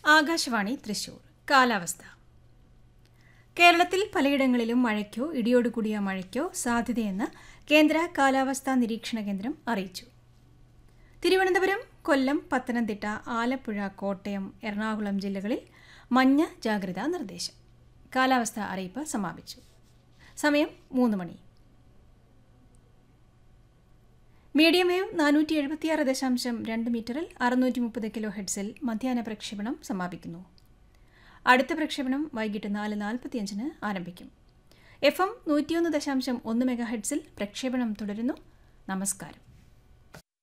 ആകാശവാണി തൃശൂർ കാലാവസ്ഥ കേരളത്തിൽ പലയിടങ്ങളിലും മഴയ്ക്കോ ഇടിയോടുകൂടിയ മഴയ്ക്കോ സാധ്യതയെന്ന് കേന്ദ്ര കാലാവസ്ഥാ നിരീക്ഷണ കേന്ദ്രം അറിയിച്ചു തിരുവനന്തപുരം കൊല്ലം പത്തനംതിട്ട ആലപ്പുഴ കോട്ടയം എറണാകുളം ജില്ലകളിൽ മഞ്ഞ ജാഗ്രതാ നിർദ്ദേശം കാലാവസ്ഥാ അറിയിപ്പ് സമാപിച്ചു സമയം മൂന്ന് മണി മീഡിയം വേവ് നാനൂറ്റി എഴുപത്തിയാറ് ദശാംശം രണ്ട് മീറ്ററിൽ അറുന്നൂറ്റി മുപ്പത് കിലോ ഹെഡ്സിൽ മധ്യാഹ്ന പ്രക്ഷേപണം സമാപിക്കുന്നു അടുത്ത പ്രക്ഷേപണം വൈകിട്ട് നാല് നാൽപ്പത്തിയഞ്ചിന് ആരംഭിക്കും എഫ് എം നൂറ്റിയൊന്ന് ദശാംശം ഒന്ന് മെഗാ ഹെഡ്സിൽ പ്രക്ഷേപണം തുടരുന്നു നമസ്കാരം